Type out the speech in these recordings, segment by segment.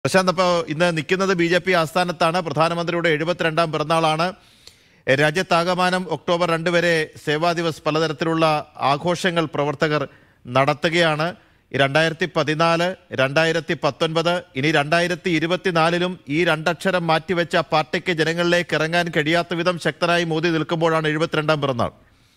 പ്രശാന്ത് അപ്പോൾ ഇന്ന് നിൽക്കുന്നത് ബി ജെ പി ആസ്ഥാനത്താണ് പ്രധാനമന്ത്രിയുടെ എഴുപത്തിരണ്ടാം പിറന്നാളാണ് രാജ്യത്താകമാനം ഒക്ടോബർ രണ്ട് വരെ സേവാ ദിവസ് പലതരത്തിലുള്ള ആഘോഷങ്ങൾ പ്രവർത്തകർ നടത്തുകയാണ് രണ്ടായിരത്തി പതിനാല് രണ്ടായിരത്തി പത്തൊൻപത് ഇനി രണ്ടായിരത്തി ഇരുപത്തിനാലിലും ഈ രണ്ടക്ഷരം മാറ്റിവെച്ച പാർട്ടിക്ക് ജനങ്ങളിലേക്ക് ഇറങ്ങാൻ കഴിയാത്ത വിധം ശക്തനായി മോദി നിൽക്കുമ്പോഴാണ് എഴുപത്തിരണ്ടാം പിറന്നാൾ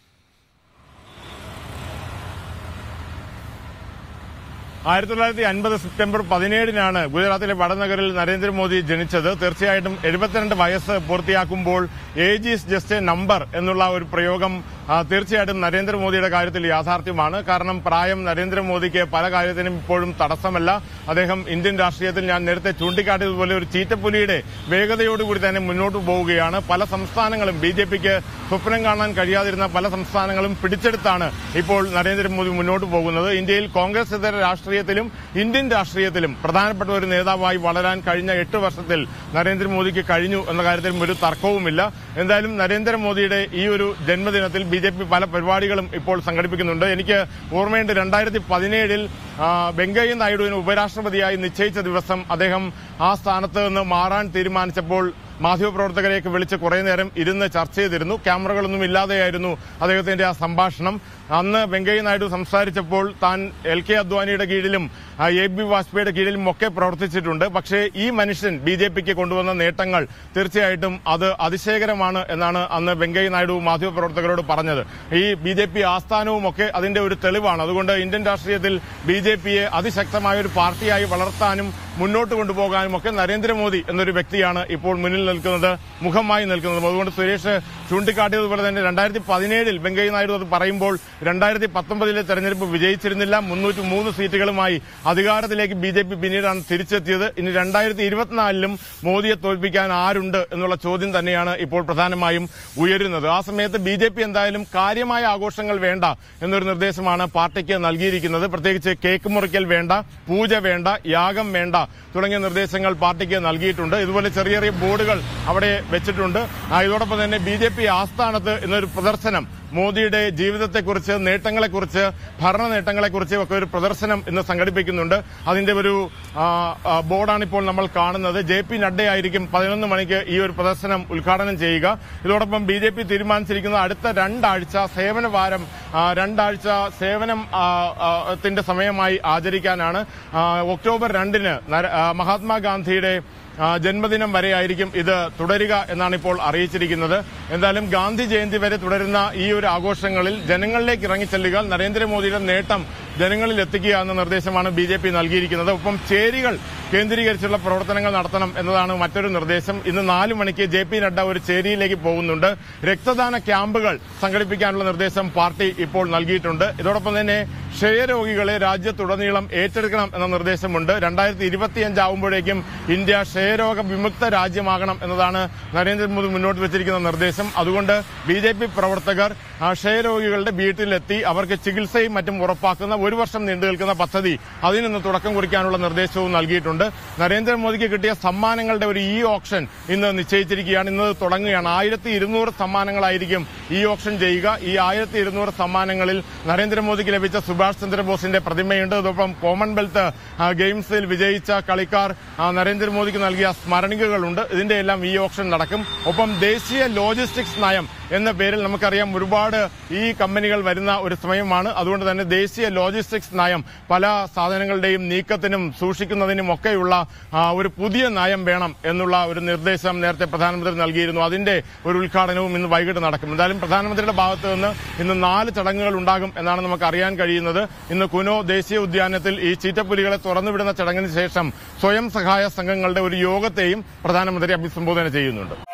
ആയിരത്തി തൊള്ളായിരത്തി അൻപത് സെപ്റ്റംബർ പതിനേഴിനാണ് ഗുജറാത്തിലെ വടനഗറിൽ നരേന്ദ്രമോദി ജനിച്ചത് തീർച്ചയായിട്ടും എഴുപത്തിരണ്ട് വയസ്സ് പൂർത്തിയാക്കുമ്പോൾ age is just a number എന്നുള്ള ഒരു പ്രയോഗം ആ, തീർച്ചയായിട്ടും നരേന്ദ്രമോദിയുടെ കാര്യത്തിൽ യാഥാർത്ഥ്യമാണ് കാരണം പ്രായം നരേന്ദ്രമോദിക്ക് പല കാര്യത്തിനും ഇപ്പോഴും തടസ്സമല്ല അദ്ദേഹം ഇന്ത്യൻ രാഷ്ട്രീയത്തിൽ ഞാൻ നേരത്തെ ചൂണ്ടിക്കാട്ടിയതുപോലെ ഒരു ചീറ്റപ്പുലിയുടെ വേഗതയോടുകൂടി തന്നെ മുന്നോട്ട് പോവുകയാണ് പല സംസ്ഥാനങ്ങളും ബി ജെ പിക്ക് സ്വപ്നം കാണാൻ കഴിയാതിരുന്ന പല സംസ്ഥാനങ്ങളും പിടിച്ചെടുത്താണ് ഇപ്പോൾ നരേന്ദ്രമോദി മുന്നോട്ട് പോകുന്നത് ഇന്ത്യയിൽ കോൺഗ്രസ് ഇതര രാഷ്ട്രീയത്തിലും ഇന്ത്യൻ രാഷ്ട്രീയത്തിലും പ്രധാനപ്പെട്ട ഒരു നേതാവായി വളരാൻ കഴിഞ്ഞ എട്ട് വർഷത്തിൽ നരേന്ദ്രമോദിക്ക് കഴിഞ്ഞു എന്ന കാര്യത്തിലും ഒരു തർക്കവുമില്ല എന്തായാലും നരേന്ദ്രമോദിയുടെ ഈ ഒരു ജന്മദിനത്തിൽ ബി ജെ പി പല പരിപാടികളും ഇപ്പോൾ സംഘടിപ്പിക്കുന്നുണ്ട് എനിക്ക് ഓർമ്മയുണ്ട് രണ്ടായിരത്തി പതിനേഴിൽ വെങ്കയ്യ നായിഡുവിന് ഉപരാഷ്ട്രപതിയായി നിശ്ചയിച്ച ദിവസം അദ്ദേഹം ആ സ്ഥാനത്ത് നിന്ന് മാറാൻ തീരുമാനിച്ചപ്പോൾ മാധ്യമപ്രവർത്തകരെയൊക്കെ വിളിച്ച് കുറേ നേരം ഇരുന്ന് ചർച്ച ചെയ്തിരുന്നു ക്യാമറകളൊന്നും ഇല്ലാതെയായിരുന്നു അദ്ദേഹത്തിന്റെ ആ സംഭാഷണം അന്ന് വെങ്കയ്യ നായിഡു സംസാരിച്ചപ്പോൾ താൻ എൽ കെ അദ്വാനിയുടെ കീഴിലും ആ, എ ബി വാജ്പേയിയുടെ കീഴിലും ഒക്കെ പ്രവർത്തിച്ചിട്ടുണ്ട് പക്ഷേ ഈ മനുഷ്യൻ ബി ജെ പിക്ക് കൊണ്ടുവന്ന നേട്ടങ്ങൾ തീർച്ചയായിട്ടും അത് അതിശയകരമാണ് എന്നാണ് അന്ന് വെങ്കയ്യ നായിഡു മാധ്യമപ്രവർത്തകരോട് പറഞ്ഞത് ഈ ബി ജെ പി ആസ്ഥാനവും ഒക്കെ അതിന്റെ ഒരു തെളിവാണ് അതുകൊണ്ട് ഇന്ത്യൻ രാഷ്ട്രീയത്തിൽ ബി ജെ പിയെ അതിശക്തമായ ഒരു പാർട്ടിയായി വളർത്താനും മുന്നോട്ട് കൊണ്ടുപോകാനും ഒക്കെ നരേന്ദ്രമോദി എന്നൊരു വ്യക്തിയാണ് ഇപ്പോൾ മുന്നിൽ നിൽക്കുന്നത് മുഖമായി നിൽക്കുന്നത് അതുകൊണ്ട് സുരേഷ് ചൂണ്ടിക്കാട്ടിയതുപോലെ തന്നെ രണ്ടായിരത്തി പതിനേഴിൽ വെങ്കയ്യ നായിഡു അത് പറയുമ്പോൾ രണ്ടായിരത്തി പത്തൊമ്പതിലെ തെരഞ്ഞെടുപ്പ് വിജയിച്ചിരുന്നില്ല മുന്നൂറ്റി മൂന്ന് സീറ്റുകളുമായി അധികാരത്തിലേക്ക് ബി ജെ പി പിന്നീടാണ് തിരിച്ചെത്തിയത് ഇനി രണ്ടായിരത്തി ഇരുപത്തിനാലിലും മോദിയെ തോൽപ്പിക്കാൻ ആരുണ്ട് എന്നുള്ള ചോദ്യം തന്നെയാണ് ഇപ്പോൾ പ്രധാനമായും ഉയരുന്നത് ആ സമയത്ത് ബി ജെ പി എന്തായാലും കാര്യമായ ആഘോഷങ്ങൾ വേണ്ട എന്നൊരു നിർദ്ദേശമാണ് പാർട്ടിക്ക് നൽകിയിരിക്കുന്നത് പ്രത്യേകിച്ച് കേക്ക് മുറിക്കൽ വേണ്ട പൂജ വേണ്ട യാഗം വേണ്ട തുടങ്ങിയ നിർദ്ദേശങ്ങൾ പാർട്ടിക്ക് നൽകിയിട്ടുണ്ട് ഇതുപോലെ ചെറിയ ചെറിയ ബോർഡുകൾ അവിടെ വെച്ചിട്ടുണ്ട് ആ, ഇതോടൊപ്പം തന്നെ ബി ജെ പി ആസ്ഥാനത്ത് ഇന്നൊരു പ്രദർശനം മോദിയുടെ ജീവിതത്തെക്കുറിച്ച് നേട്ടങ്ങളെക്കുറിച്ച് ഭരണ നേട്ടങ്ങളെക്കുറിച്ച് ഒക്കെ ഒരു പ്രദർശനം ഇന്ന് സംഘടിപ്പിക്കുന്നുണ്ട് അതിന്റെ ഒരു ആ, ആ, ബോർഡാണ് ഇപ്പോൾ നമ്മൾ കാണുന്നത് ജെ പി നഡ്ഡയായിരിക്കും പതിനൊന്ന് മണിക്ക് ഈ ഒരു പ്രദർശനം ഉദ്ഘാടനം ചെയ്യുക ഇതോടൊപ്പം ബി ജെ പി തീരുമാനിച്ചിരിക്കുന്ന അടുത്ത രണ്ടാഴ്ച സേവന വാരം ആ, രണ്ടാഴ്ച സേവനം ആ, ആ, ത്തിന്റെ സമയമായി ആചരിക്കാനാണ് ആ, ഒക്ടോബർ രണ്ടിന് നര- ആ, മഹാത്മാഗാന്ധിയുടെ ആ, ജന്മദിനം വരെയായിരിക്കും ഇത് തുടരുക എന്നാണ് ഇപ്പോൾ അറിയിച്ചിരിക്കുന്നത് എന്തായാലും ഗാന്ധി ജയന്തി വരെ തുടരുന്ന ഈ ഒരു ആഘോഷങ്ങളിൽ ജനങ്ങളിലേക്ക് ഇറങ്ങിച്ചെല്ലുക നരേന്ദ്രമോദിയുടെ നേട്ടം ജനങ്ങളിൽ എത്തിക്കുക എന്ന നിർദ്ദേശമാണ് ബി ജെ പി നൽകിയിരിക്കുന്നത് ഒപ്പം ചേരികൾ കേന്ദ്രീകരിച്ചുള്ള പ്രവർത്തനങ്ങൾ നടത്തണം എന്നതാണ് മറ്റൊരു നിർദ്ദേശം ഇന്ന് നാല് മണിക്ക് ജെ പി നഡ്ഡ ഒരു ചേരിയിലേക്ക് പോകുന്നുണ്ട് രക്തദാന ക്യാമ്പുകൾ സംഘടിപ്പിക്കാനുള്ള നിർദ്ദേശം പാർട്ടി ഇപ്പോൾ നൽകിയിട്ടുണ്ട് ഇതോടൊപ്പം തന്നെ ക്ഷയരോഗികളെ രാജ്യത്തുടനീളം ഏറ്റെടുക്കണം എന്ന നിർദ്ദേശമുണ്ട് രണ്ടായിരത്തി ഇരുപത്തിയഞ്ച് ആവുമ്പോഴേക്കും ഇന്ത്യ ക്ഷയരോഗ വിമുക്ത രാജ്യമാകണം എന്നതാണ് നരേന്ദ്രമോദി മുന്നോട്ട് വെച്ചിരിക്കുന്ന നിർദ്ദേശം അതുകൊണ്ട് ബി ജെ പി പ്രവർത്തകർ ആ ക്ഷയരോഗികളുടെ വീട്ടിലെത്തി അവർക്ക് ചികിത്സയും മറ്റും ഉറപ്പാക്കുന്ന ഒരു വർഷം നീണ്ടു നിൽക്കുന്ന പദ്ധതി അതിനിന്ന് തുടക്കം കുറിക്കാനുള്ള നിർദ്ദേശവും നൽകിയിട്ടുണ്ട് നരേന്ദ്രമോദിക്ക് കിട്ടിയ സമ്മാനങ്ങളുടെ ഒരു ഇ ഓപ്ഷൻ ഇന്ന് നിശ്ചയിച്ചിരിക്കുകയാണ് ഇന്ന് തുടങ്ങുകയാണ് ആയിരത്തി ഇരുന്നൂറ് സമ്മാനങ്ങളായിരിക്കും ഈ ഓപ്ഷൻ ചെയ്യുക ഈ ആയിരത്തി ഇരുന്നൂറ് സമ്മാനങ്ങളിൽ നരേന്ദ്രമോദിക്ക് ലഭിച്ച സുഭാഷ് ചന്ദ്രബോസിന്റെ പ്രതിമയുണ്ട് അതോടൊപ്പം കോമൺവെൽത്ത് ആ, ഗെയിംസിൽ വിജയിച്ച കളിക്കാർ ആ, നരേന്ദ്രമോദിക്ക് നൽകിയ സ്മരണികകളുണ്ട് ഇതിന്റെ എല്ലാം ഈ ഓപ്ഷൻ നടക്കും ഒപ്പം ദേശീയ ലോജിസ്റ്റിക്സ് നയം എന്ന പേരിൽ നമുക്കറിയാം ഒരുപാട് ഈ കമ്പനികൾ വരുന്ന ഒരു സമയമാണ് അതുകൊണ്ട് തന്നെ ദേശീയ ലോജിസ്റ്റിക്സ് നയം പല സാധനങ്ങളുടെയും നീക്കത്തിനും സൂക്ഷിക്കുന്നതിനും ഒക്കെയുള്ള ആ, ഒരു പുതിയ നയം വേണം എന്നുള്ള ഒരു നിർദ്ദേശം നേരത്തെ പ്രധാനമന്ത്രി നൽകിയിരുന്നു അതിന്റെ ഒരു ഉദ്ഘാടനവും ഇന്ന് വൈകിട്ട് നടക്കും എന്തായാലും പ്രധാനമന്ത്രിയുടെ ഭാഗത്ത് നിന്ന് ഇന്ന് നാല് ചടങ്ങുകൾ ഉണ്ടാകും എന്നാണ് നമുക്ക് അറിയാൻ കഴിയുന്നത് ഇന്ന് കുനോ ദേശീയ ഉദ്യാനത്തിൽ ഈ ചീറ്റപ്പുലികളെ തുറന്നുവിടുന്ന ചടങ്ങിന് ശേഷം സ്വയം സഹായ സംഘങ്ങളുടെ ഒരു യോഗത്തെയും പ്രധാനമന്ത്രി അഭിസംബോധന ചെയ്യുന്നുണ്ട്